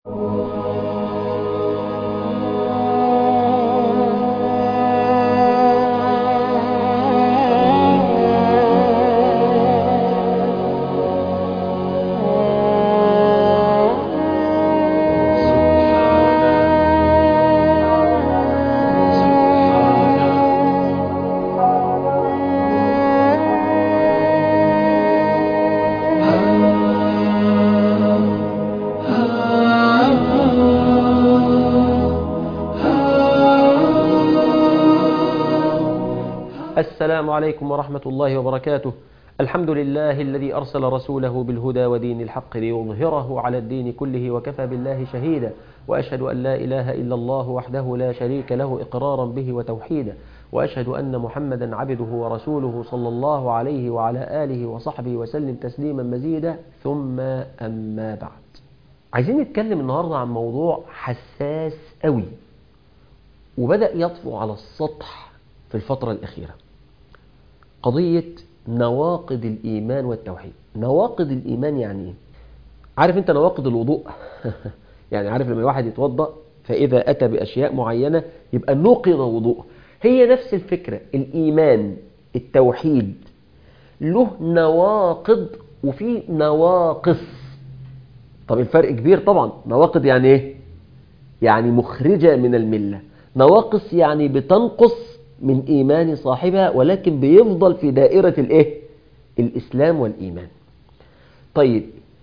السلام عليكم ورحمة الله وبركاته الحمد لله الذي أرسل رسوله بالهدى ودين الحق ليظهره على الدين كله وكفى بالله شهيدا وأشهد أن لا إله إلا الله وحده لا شريك له إقرارا به وتوحيدا وأشهد أن محمدا عبده ورسوله صلى الله عليه وعلى آله وصحبه وسلم تسليما مزيدا ثم أما بعد عايزين نتكلم النهاردة عن موضوع حساس قوي وبدأ يطفو على السطح في الفترة الأخيرة قضية نواقض الإيمان والتوحيد نواقض الإيمان يعني إيه؟ عارف أنت نواقض الوضوء يعني عارف لما الواحد يتوضأ فإذا أتى بأشياء معينة يبقى نقض وضوء هي نفس الفكرة الإيمان التوحيد له نواقض وفي نواقص طب الفرق كبير طبعا نواقض يعني ايه يعني مخرجة من الملة نواقص يعني بتنقص من إيمان صاحبها ولكن بيفضل في دائرة الإيه؟ الإسلام والإيمان طيب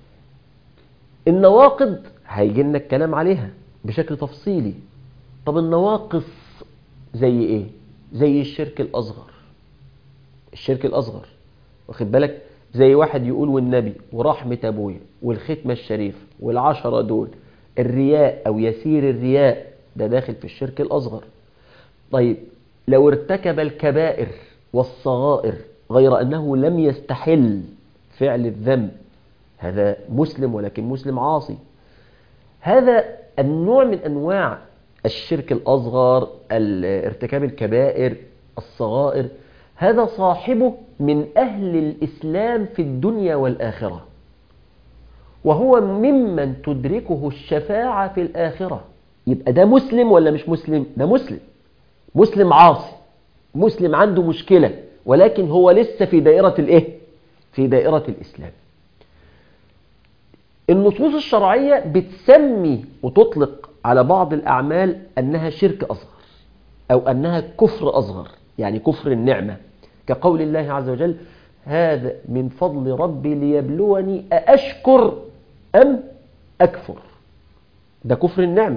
النواقض هيجي لنا الكلام عليها بشكل تفصيلي طب النواقص زي إيه؟ زي الشرك الأصغر الشرك الأصغر واخد بالك زي واحد يقول والنبي ورحمة أبويا والختمة الشريف والعشرة دول الرياء أو يسير الرياء ده داخل في الشرك الأصغر طيب لو ارتكب الكبائر والصغائر غير أنه لم يستحل فعل الذنب هذا مسلم ولكن مسلم عاصي هذا النوع من أنواع الشرك الأصغر ارتكاب الكبائر الصغائر هذا صاحبه من أهل الإسلام في الدنيا والآخرة وهو ممن تدركه الشفاعة في الآخرة يبقى ده مسلم ولا مش مسلم ده مسلم مسلم عاصي مسلم عنده مشكلة ولكن هو لسه في دائرة الايه في دائرة الإسلام النصوص الشرعية بتسمي وتطلق على بعض الأعمال أنها شرك أصغر أو أنها كفر أصغر يعني كفر النعمة كقول الله عز وجل هذا من فضل ربي ليبلوني أأشكر أم أكفر ده كفر النعمة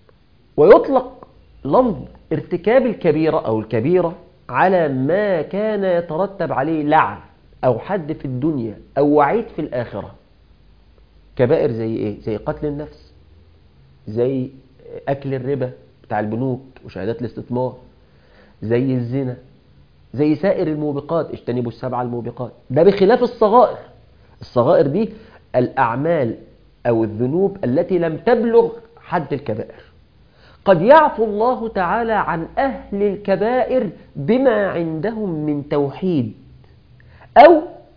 ويطلق لفظ ارتكاب الكبيرة أو الكبيرة على ما كان يترتب عليه لعن أو حد في الدنيا أو وعيد في الآخرة كبائر زي إيه؟ زي قتل النفس زي أكل الربا بتاع البنوك وشهادات الاستثمار زي الزنا زي سائر الموبقات اجتنبوا السبع الموبقات ده بخلاف الصغائر الصغائر دي الأعمال أو الذنوب التي لم تبلغ حد الكبائر قد يعفو الله تعالى عن أهل الكبائر بما عندهم من توحيد أو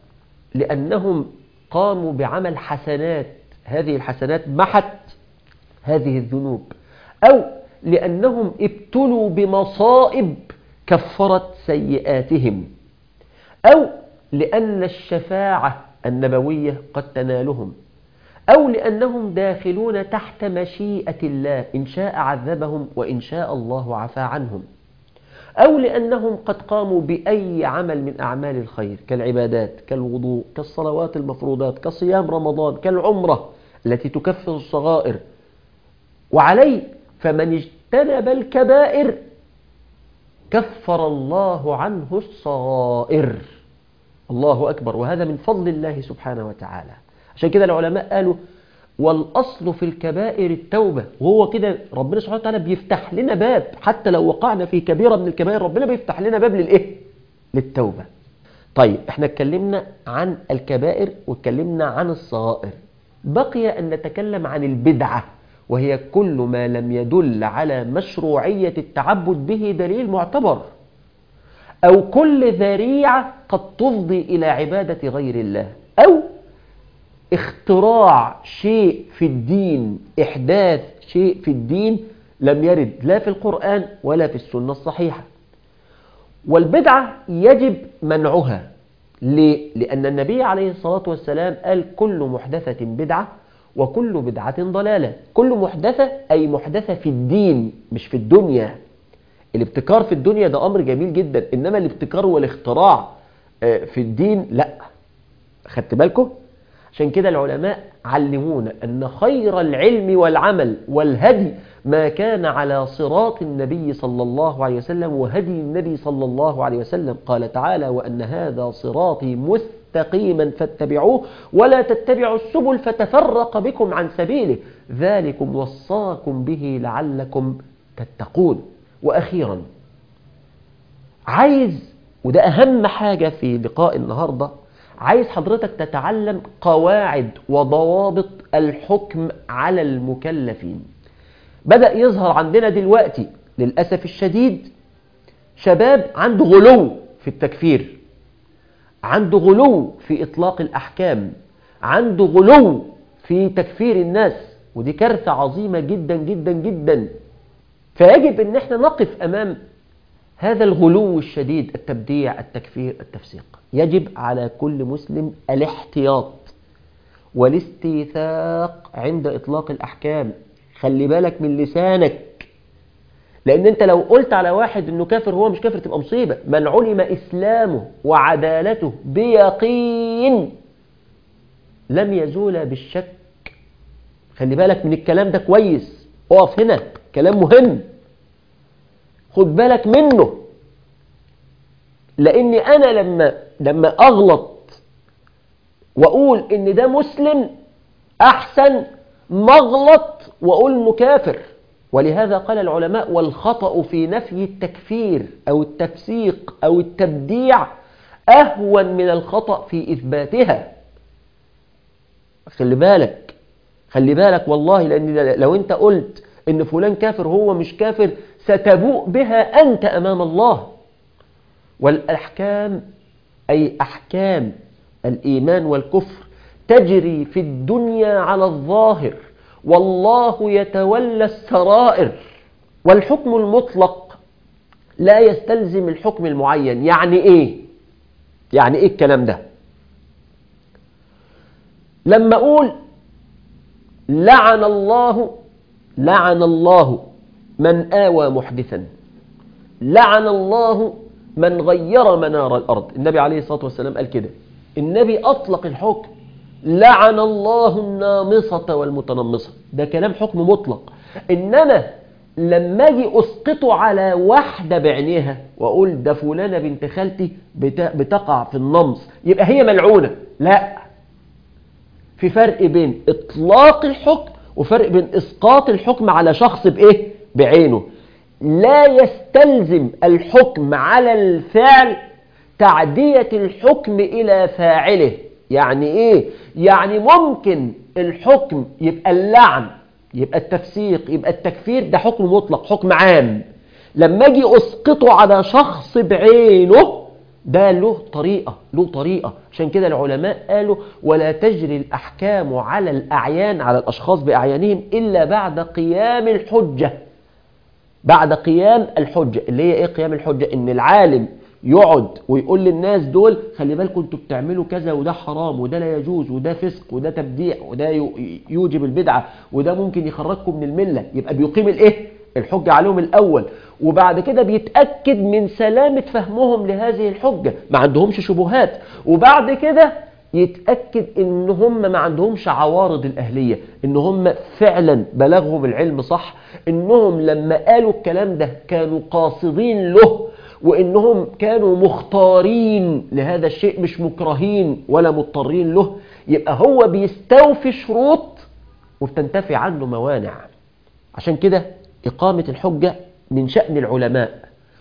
لأنهم قاموا بعمل حسنات هذه الحسنات محت هذه الذنوب أو لأنهم ابتلوا بمصائب كفرت سيئاتهم أو لأن الشفاعة النبوية قد تنالهم أو لأنهم داخلون تحت مشيئة الله إن شاء عذبهم وإن شاء الله عفى عنهم أو لأنهم قد قاموا بأي عمل من أعمال الخير كالعبادات كالوضوء كالصلوات المفروضات كصيام رمضان كالعمرة التي تكفر الصغائر وعليه فمن اجتنب الكبائر كفر الله عنه الصغائر الله أكبر وهذا من فضل الله سبحانه وتعالى عشان كده العلماء قالوا والأصل في الكبائر التوبة وهو كده ربنا سبحانه وتعالى بيفتح لنا باب حتى لو وقعنا في كبيرة من الكبائر ربنا بيفتح لنا باب للإيه؟ للتوبة طيب احنا اتكلمنا عن الكبائر واتكلمنا عن الصغائر بقي أن نتكلم عن البدعة وهي كل ما لم يدل على مشروعية التعبد به دليل معتبر أو كل ذريعة قد تفضي إلى عبادة غير الله أو اختراع شيء في الدين إحداث شيء في الدين لم يرد لا في القرآن ولا في السنة الصحيحة والبدعة يجب منعها ليه؟ لأن النبي عليه الصلاة والسلام قال كل محدثة بدعة وكل بدعة ضلالة كل محدثة أي محدثة في الدين مش في الدنيا الابتكار في الدنيا ده أمر جميل جدا إنما الابتكار والاختراع في الدين لا خدت بالكم عشان كده العلماء علمونا أن خير العلم والعمل والهدي ما كان على صراط النبي صلى الله عليه وسلم وهدي النبي صلى الله عليه وسلم قال تعالى وأن هذا صراطي مستقيما فاتبعوه ولا تتبعوا السبل فتفرق بكم عن سبيله ذلكم وصاكم به لعلكم تتقون وأخيرا عايز وده أهم حاجة في لقاء النهاردة عايز حضرتك تتعلم قواعد وضوابط الحكم على المكلفين بدأ يظهر عندنا دلوقتي للأسف الشديد شباب عنده غلو في التكفير عنده غلو في إطلاق الأحكام عنده غلو في تكفير الناس ودي كارثة عظيمة جدا جدا جدا فيجب ان احنا نقف امام هذا الغلو الشديد التبديع التكفير التفسيق يجب على كل مسلم الاحتياط والاستيثاق عند إطلاق الأحكام خلي بالك من لسانك لأن أنت لو قلت على واحد أنه كافر هو مش كافر تبقى مصيبة من علم إسلامه وعدالته بيقين لم يزول بالشك خلي بالك من الكلام ده كويس اقف هنا كلام مهم خد بالك منه لاني انا لما لما اغلط واقول ان ده مسلم احسن ما اغلط واقول انه كافر ولهذا قال العلماء والخطأ في نفي التكفير او التفسيق او التبديع اهون من الخطأ في اثباتها خلي بالك خلي بالك والله لان لو انت قلت ان فلان كافر هو مش كافر ستبوء بها أنت أمام الله والأحكام أي أحكام الإيمان والكفر تجري في الدنيا على الظاهر والله يتولى السرائر والحكم المطلق لا يستلزم الحكم المعين يعني إيه؟ يعني إيه الكلام ده؟ لما أقول لعن الله لعن الله من آوى محدثا لعن الله من غير منار الأرض النبي عليه الصلاة والسلام قال كده النبي أطلق الحكم لعن الله النامصة والمتنمصة ده كلام حكم مطلق إنما لما أجي أسقطه على واحدة بعينيها وأقول ده فلانة بنت خالتي بتقع في النمص يبقى هي ملعونة لا في فرق بين إطلاق الحكم وفرق بين إسقاط الحكم على شخص بإيه بعينه لا يستلزم الحكم على الفعل تعدية الحكم إلى فاعله يعني إيه؟ يعني ممكن الحكم يبقى اللعن يبقى التفسيق يبقى التكفير ده حكم مطلق حكم عام لما أجي أسقطه على شخص بعينه ده له طريقة له طريقة عشان كده العلماء قالوا ولا تجري الأحكام على الأعيان على الأشخاص بأعيانهم إلا بعد قيام الحجة بعد قيام الحجة اللي هي ايه قيام الحجة ان العالم يقعد ويقول للناس دول خلي بالكم انتوا بتعملوا كذا وده حرام وده لا يجوز وده فسق وده تبديع وده يوجب البدعة وده ممكن يخرجكم من الملة يبقى بيقيم الايه الحجة عليهم الاول وبعد كده بيتأكد من سلامة فهمهم لهذه الحجة ما عندهمش شبهات وبعد كده يتأكد ان هم ما عندهمش عوارض الأهلية ان هم فعلا بلغهم العلم صح انهم لما قالوا الكلام ده كانوا قاصدين له وانهم كانوا مختارين لهذا الشيء مش مكرهين ولا مضطرين له يبقى هو بيستوفي شروط وبتنتفي عنه موانع عشان كده إقامة الحجة من شأن العلماء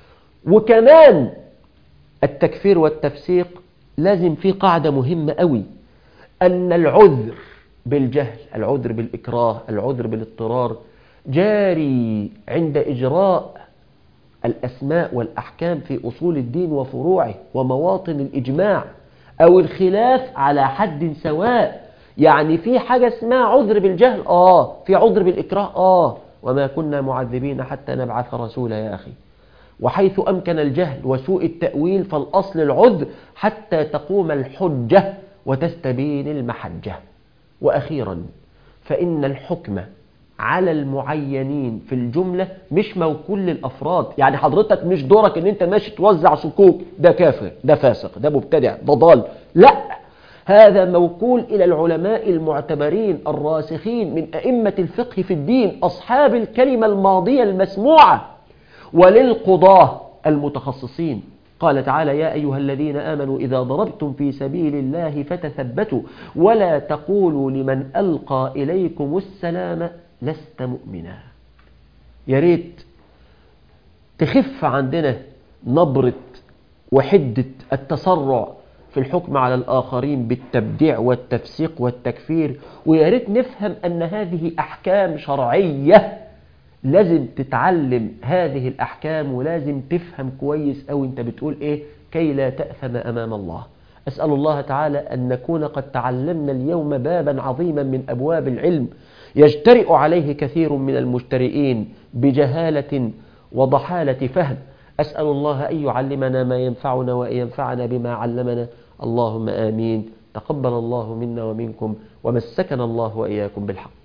وكمان التكفير والتفسيق لازم في قاعدة مهمة قوي أن العذر بالجهل العذر بالإكراه العذر بالاضطرار جاري عند إجراء الأسماء والأحكام في أصول الدين وفروعه ومواطن الإجماع أو الخلاف على حد سواء يعني في حاجة اسمها عذر بالجهل آه في عذر بالإكراه آه وما كنا معذبين حتى نبعث رسولا يا أخي وحيث أمكن الجهل وسوء التأويل فالأصل العذر حتى تقوم الحجة وتستبين المحجة وأخيرا فإن الحكم على المعينين في الجملة مش موكول للأفراد يعني حضرتك مش دورك ان انت ماشي توزع صكوك ده كافر ده فاسق ده مبتدع ده ضال لا هذا موكول إلى العلماء المعتبرين الراسخين من أئمة الفقه في الدين أصحاب الكلمة الماضية المسموعة وللقضاة المتخصصين قال تعالى يا أيها الذين آمنوا إذا ضربتم في سبيل الله فتثبتوا ولا تقولوا لمن ألقى إليكم السلام لست مؤمنا يا ريت تخف عندنا نبرة وحدة التسرع في الحكم على الآخرين بالتبديع والتفسيق والتكفير ويا ريت نفهم أن هذه أحكام شرعية لازم تتعلم هذه الأحكام ولازم تفهم كويس أو أنت بتقول إيه كي لا تأثم أمام الله أسأل الله تعالى أن نكون قد تعلمنا اليوم بابا عظيما من أبواب العلم يجترئ عليه كثير من المجترئين بجهالة وضحالة فهم أسأل الله أن يعلمنا ما ينفعنا وأن ينفعنا بما علمنا اللهم آمين تقبل الله منا ومنكم ومسكنا الله وإياكم بالحق